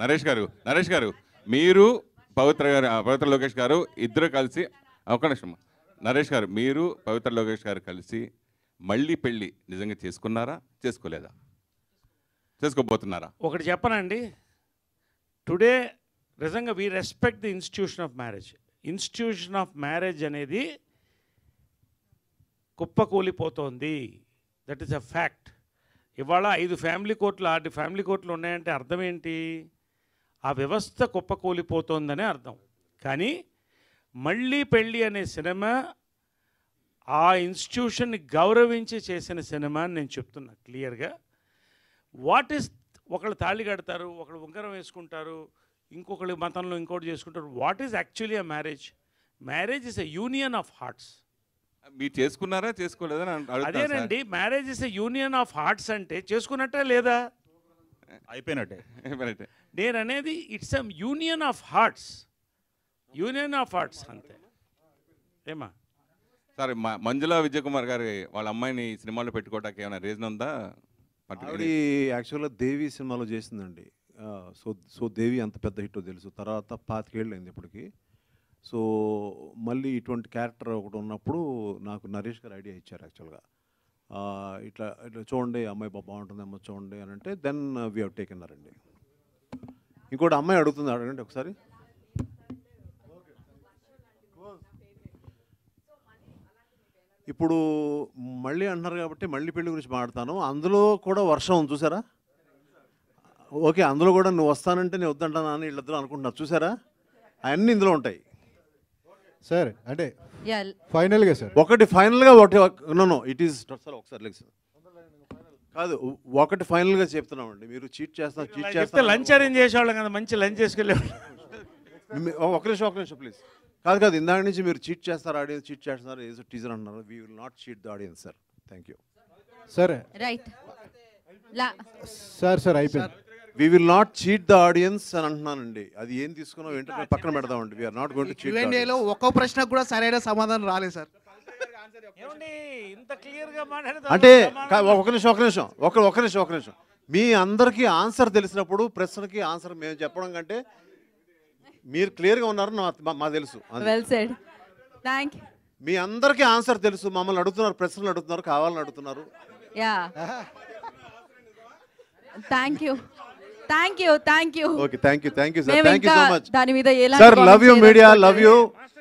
నరేష్ గారు నరేష్ గారు మీరు పవిత్ర గారు ఆ, పవిత్ర లోకేష్ గారు ఇద్దరు కలిసి ఒక నిమిషం నరేష్ గారు మీరు పవిత్ర లోకేష్ గారు కలిసి మళ్ళీ పెళ్ళి నిజంగా చేసుకున్నారా చేసుకోలేదా చేసుకోబోతున్నారా ఒకటి చెప్పనండి టుడే నిజంగా we respect the institution of marriage institution of marriage అనేది కుప్పకూలిపోతోంది దట్ ఈస్ అ ఫ్యాక్ట్ ఇవాళ ఐదు ఫ్యామిలీ కోర్టులు ఆరు ఫ్యామిలీ కోర్టులు ఉన్నాయంటే అర్థం ఏంటి ఆ వ్యవస్థ కుప్పకూలిపోతోందనే అర్థం కానీ మళ్ళీ పెళ్ళి అనే సినిమా ఆ ఇన్స్టిట్యూషన్ని గౌరవించి చేసిన సినిమా అని నేను చెప్తున్నా క్లియర్గా వాట్ ఈస్ ఒకళ్ళు తాళి కడతారు ఒకళ్ళు ఉంగరం వేసుకుంటారు ఇంకొకళ్ళు మతంలో ఇంకోటి చేసుకుంటారు what is actually uh marriage marriage is a union of hearts మీరు చేసుకున్నారా చేసుకోలేదా అని అడుగుతున్నా సార్. అదేనండి marriage is a union of hearts అంటే చేసుకున్నట్టే లేదా అయిపోయినట్టే రైట్. నేను అనేది it's a union of hearts union of hearts అంతే ఏమా సార్ మ- మంజులా విజయ్ కుమార్ గారి వాళ్ళ అమ్మాయిని ఈ సినిమాలో పెట్టుకోవడానికి ఏమైనా రీజన్ ఉందా ఆవిడ పర్టికులర్ యాక్చువల్గా దేవి సినిమాలో చేసిందండి ఆ, సో సో దేవి అంత పెద్ద హిట్టో తెలుసు తర్వాత పాతికేళ్ళు అయింది ఇప్పటికి సో మళ్ళీ ఇటువంటి క్యారెక్టర్ ఒకటి ఉన్నప్పుడు నాకు నరేష్ గారు ఐడియా ఇచ్చారు యాక్చువల్గా ఆ, ఇట్లా ఇట్లా చూడండి అమ్మాయి బాగా బాగుంటుందేమో చూడండి అని అంటే దెన్ వీ హ్యావ్ టేకెన్ అండి ఇంకోటి అమ్మాయి అడుగుతుంది అడగండి ఒకసారి ఇప్పుడు మళ్ళీ అంటున్నారు కాబట్టి మళ్ళీ పెళ్లి గురించి మాట్లాడతాను అందులో కూడా వర్షం ఉంది చూసారా ఓకే అందులో కూడా నువ్వు వస్తానంటే నేను వద్దంటానా అని వీళ్ళిద్దరూ అనుకుంటున్నారు చూసారా అవన్నీ ఇందులో ఉంటాయి సార్ అంటే యా ఫైనల్గా సార్ ఒకటి ఫైనల్గా ఒకటి no no it is sir ఒకసారి లెగ్ సార్ కాదు ఒకటి ఫైనల్గా చెప్తున్నామండి మీరు చీట్ చేస్తున్నారు చీట్ చెప్తే చేస్తారు లంచ్ అరేంజ్ చేసేవాళ్ళం కదా మంచి లంచ్ చేసుకెళ్ళేవాళ్ళం మీ- ఒక నిమిషం ఒక నిమిషం ప్లీజ్ కాదు కాదు ఇందాక నుంచి మీరు చీట్ చేస్తారు ఆడియన్స్ చీట్ చేస్తున్నారు ఏదో టీజర్ అంటున్నారు we will not cheat the audience sir thank you sir right లా సార్ సార్ అయిపోయింది we will not cheat the audience అని అంటున్నానండి అది ఏం తీసుకున్నావు ఏంటో మేము పక్కన పెడదామండి we are not going to cheat క్యూఎన్ఏలో ఒక్కో ప్రశ్నకు కూడా సరైన సమాధానం రాలేదు సార్ ఏమండి ఇంత క్లియర్గా మాట్లాడితే అంటే సమాధానం- కా- ఒక నిమిషం ఒక నిమిషం ఒక ఒక నిమిషం ఒక నిమిషం మీ అందరికీ ఆన్సర్ తెలిసినప్పుడు ప్రశ్నకి ఆన్సర్ మేము చెప్పడం కంటే మీరు క్లియర్గా ఉన్నారని మా- మా- మాకు తెలుసు అది. వెల్ సెడ్ థ్యాంక్ మీ అందరికీ ఆన్సర్ తెలుసు మమ్మల్ని అడుగుతున్నారు ప్రశ్నలు అడుగుతున్నారు కావాలని అడుగుతున్నారు yeah thank you thank you thank you okay thank you thank you sir మేము థ్యాంక్ యూ ఇంకా సో మచ్ దాని మీద ఎలాంటి sir love you comments media చేయదలుచుకోలేదు. Love you